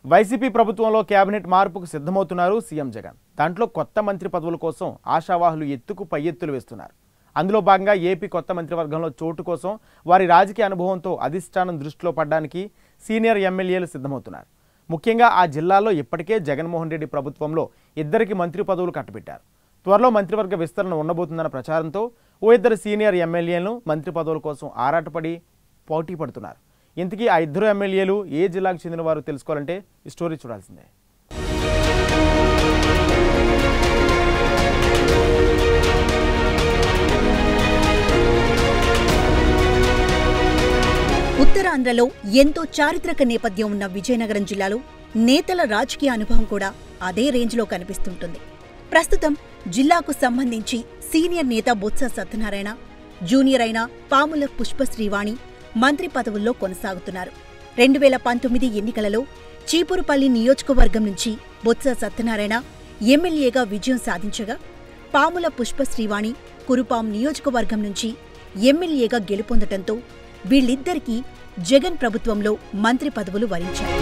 YCP ప్రభుత్వంలో cabinet మార్పుకు సిద్ధమవుతున్నారు సీఎం జగన్ దాంట్లో కొత్త మంత్రి పదవుల కోసం ఆశావాహులు ఎత్తుకు పై ఎత్తులు వేస్తున్నారు అందులో భాగంగా ఏపీ కొత్త మంత్రివర్గంలో చోటు కోసం వారి రాజకీయ అనుభవంతో అధిష్టానం దృష్టిలో పడడానికి సీనియర్ ఎమ్మెల్యేలు సిద్ధమవుతున్నారు ముఖ్యంగా ఆ జిల్లాలో ఇప్పటికే జగన్మోహన్ రెడ్డి ప్రభుత్వంలో ఇద్దరికి మంత్రి పదవులు కట్టబెట్టారు త్వరలో మంత్రివర్గ విస్తరణ ఉండబోతుందన్న ప్రచారంతో ఓ ఇద్దరు సీనియర్ ఎమ్మెల్యేలను మంత్రి పదవుల కోసం ఆరాటపడి పోటీ పడుతున్నారు ఇంతకీ ఆ ఇద్దరు ఎమ్మెల్యేలు ఏ జిల్లాకు చెందిన వారు తెలుసుకోవాలంటే ఈ స్టోరీ చూడాల్సిందే ఉత్తరాంధ్రలో ఎంతో చారిత్రక నేపథ్యం ఉన్న విజయనగరం జిల్లాలో నేతల రాజకీయ అనుభవం కూడా అదే రేంజ్లో కనిపిస్తుంటుంది ప్రస్తుతం జిల్లాకు సంబంధించి సీనియర్ నేత బొత్స సత్యనారాయణ జూనియర్ అయిన పాముల పుష్పశ్రీవాణి మంత్రి పదవుల్లో కొనసాగుతున్నారు రెండు వేల పంతొమ్మిది ఎన్నికలలో చీపురుపల్లి నియోజకవర్గం నుంచి బొత్స సత్యనారాయణ ఎమ్మెల్యేగా విజయం సాధించగా పాముల పుష్పశ్రీవాణి కురుపాం నియోజకవర్గం నుంచి ఎమ్మెల్యేగా గెలుపొందటంతో వీళ్ళిద్దరికీ జగన్ ప్రభుత్వంలో మంత్రి పదవులు వరించారు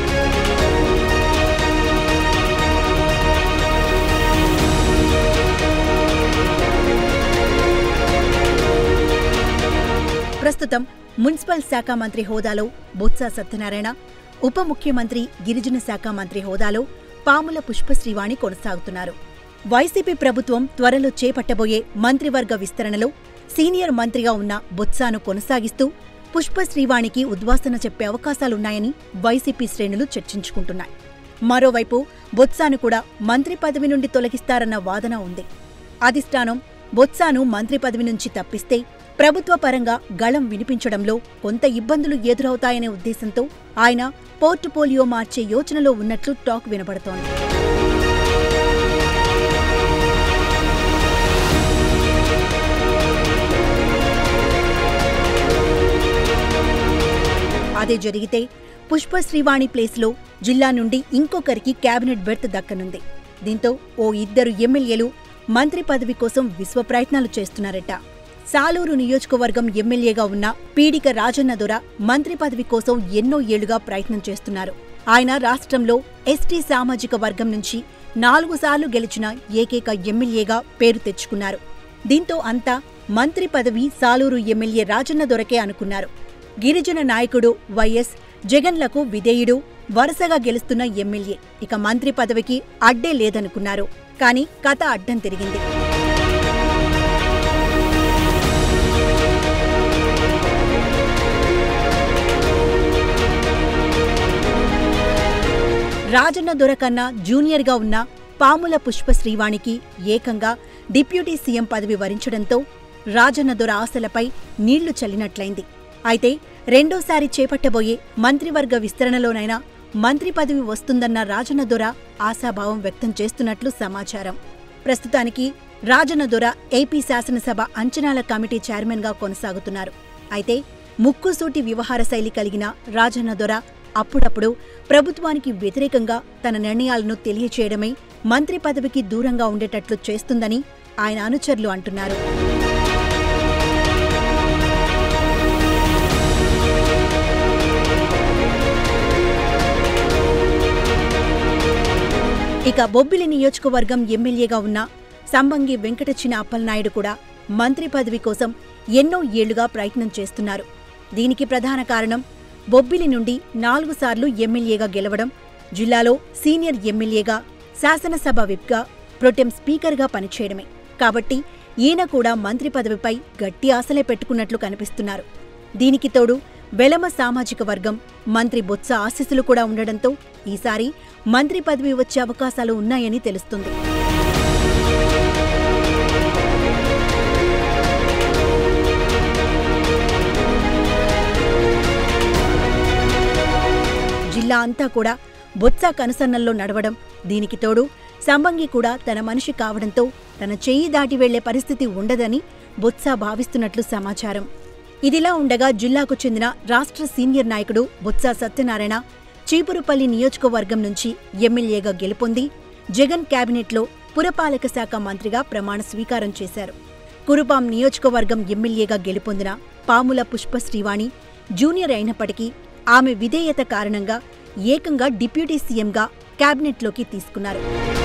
ప్రస్తుతం మున్సిపల్ శాఖ మంత్రి హోదాలో బొత్స సత్యనారాయణ ఉప ముఖ్యమంత్రి గిరిజన శాఖ మంత్రి హోదాలో పాముల పుష్పశ్రీవాణి కొనసాగుతున్నారు వైసీపీ ప్రభుత్వం త్వరలో చేపట్టబోయే మంత్రివర్గ విస్తరణలో సీనియర్ మంత్రిగా ఉన్న బొత్సాను కొనసాగిస్తూ పుష్పశ్రీవాణికి ఉద్వాసన చెప్పే అవకాశాలున్నాయని వైసీపీ శ్రేణులు చర్చించుకుంటున్నాయి మరోవైపు బొత్సాను కూడా మంత్రి పదవి నుండి తొలగిస్తారన్న వాదన ఉంది అధిష్టానం బొత్సాను మంత్రి పదవి నుంచి తప్పిస్తే ప్రభుత్వ పరంగా గళం వినిపించడంలో కొంత ఇబ్బందులు ఎదురవుతాయనే ఉద్దేశంతో ఆయన పోర్టుపోలియో మార్చే యోచనలో ఉన్నట్లు టాక్ వినబడుతోంది అదే జరిగితే పుష్ప శ్రీవాణి ప్లేస్లో జిల్లా నుండి ఇంకొకరికి కేబినెట్ బెర్త్ దక్కనుంది దీంతో ఓ ఇద్దరు ఎమ్మెల్యేలు మంత్రి పదవి కోసం విశ్వ ప్రయత్నాలు చేస్తున్నారట సాలూరు నియోజకవర్గం ఎమ్మెల్యేగా ఉన్న పీడిక రాజన్న దొర మంత్రి పదవి కోసం ఎన్నో ఏళ్లుగా ప్రయత్నం చేస్తున్నారు ఆయన రాష్ట్రంలో ఎస్టీ సామాజిక వర్గం నుంచి నాలుగు సార్లు గెలిచిన ఏకైక ఎమ్మెల్యేగా పేరు తెచ్చుకున్నారు దీంతో అంతా మంత్రి పదవి సాలూరు ఎమ్మెల్యే రాజన్న దొరకే అనుకున్నారు గిరిజన నాయకుడు వైఎస్ జగన్లకు విధేయుడు వరుసగా గెలుస్తున్న ఎమ్మెల్యే ఇక మంత్రి పదవికి అడ్డే లేదనుకున్నారు కానీ కథ అడ్డం తిరిగింది రాజన్న దొర కన్నా జూనియర్గా ఉన్న పాముల పుష్ప శ్రీవాణికి ఏకంగా డిప్యూటీ సీఎం పదవి వరించడంతో రాజన్న దొర ఆశలపై నీళ్లు చల్లినట్లయింది అయితే రెండోసారి చేపట్టబోయే మంత్రివర్గ విస్తరణలోనైనా మంత్రి పదవి వస్తుందన్న రాజన్న దొర ఆశాభావం వ్యక్తం చేస్తున్నట్లు సమాచారం ప్రస్తుతానికి రాజన్న దొర ఏపీ శాసనసభ అంచనాల కమిటీ చైర్మన్గా కొనసాగుతున్నారు అయితే ముక్కుసూటి వ్యవహార శైలి కలిగిన రాజన్న దొర అప్పుడప్పుడు ప్రభుత్వానికి వ్యతిరేకంగా తన నిర్ణయాలను తెలియచేయడమే మంత్రి పదవికి దూరంగా ఉండేటట్లు చేస్తుందని ఆయన అనుచరులు అంటున్నారు ఇక బొబ్బిలి నియోజకవర్గం ఎమ్మెల్యేగా ఉన్న సంబంగి వెంకటచిన అప్పలనాయుడు కూడా మంత్రి పదవి కోసం ఎన్నో ఏళ్లుగా ప్రయత్నం చేస్తున్నారు దీనికి ప్రధాన కారణం బొబ్బిలి నుండి నాలుగు సార్లు ఎమ్మెల్యేగా గెలవడం జిల్లాలో సీనియర్ ఎమ్మెల్యేగా శాసనసభ విప్గా ప్రొటెం స్పీకర్గా పనిచేయడమే కాబట్టి ఈయన కూడా మంత్రి పదవిపై గట్టి ఆశలే పెట్టుకున్నట్లు కనిపిస్తున్నారు దీనికి తోడు వెలమ సామాజిక వర్గం మంత్రి బొత్స ఆశీస్సులు కూడా ఉండడంతో ఈసారి మంత్రి పదవి వచ్చే అవకాశాలు ఉన్నాయని తెలుస్తుంది జిల్లా అంతా కూడా బొత్స కనుసన్నల్లో నడవడం దీనికి తోడు సంబంగి కూడా తన మనిషి కావడంతో తన చెయ్యి దాటి వెళ్లే పరిస్థితి ఉండదని బొత్స భావిస్తున్నట్లు సమాచారం ఇదిలా ఉండగా జిల్లాకు చెందిన రాష్ట్ర సీనియర్ నాయకుడు బొత్స సత్యనారాయణ చీపురుపల్లి నియోజకవర్గం నుంచి ఎమ్మెల్యేగా గెలుపొంది జగన్ కేబినెట్లో పురపాలక శాఖ మంత్రిగా ప్రమాణ స్వీకారం చేశారు కురుపాం నియోజకవర్గం ఎమ్మెల్యేగా గెలుపొందిన పాముల పుష్ప శ్రీవాణి జూనియర్ అయినప్పటికీ ఆమె విధేయత కారణంగా ఏకంగా డిప్యూటీ సీఎంగా కేబినెట్లోకి తీసుకున్నారు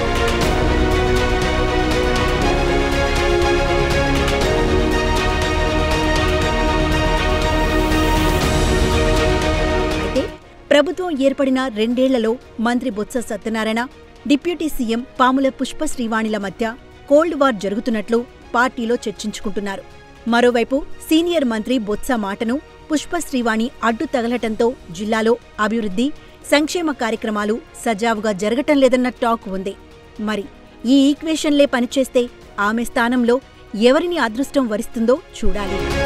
అయితే ప్రభుత్వం ఏర్పడిన రెండేళ్లలో మంత్రి బొత్స సత్యనారాయణ డిప్యూటీ సీఎం పాముల పుష్ప శ్రీవాణిల మధ్య కోల్డ్ వార్ జరుగుతున్నట్లు పార్టీలో చర్చించుకుంటున్నారు మరోవైపు సీనియర్ మంత్రి బొత్స మాటను పుష్ప శ్రీవాణి అడ్డు తగలటంతో జిల్లాలో అభివృద్ధి సంక్షేమ కార్యక్రమాలు సజావుగా జరగటం లేదన్న టాక్ ఉంది మరి ఈ ఈక్వేషన్లే పనిచేస్తే ఆమె స్థానంలో ఎవరిని అదృష్టం వరిస్తుందో చూడాలి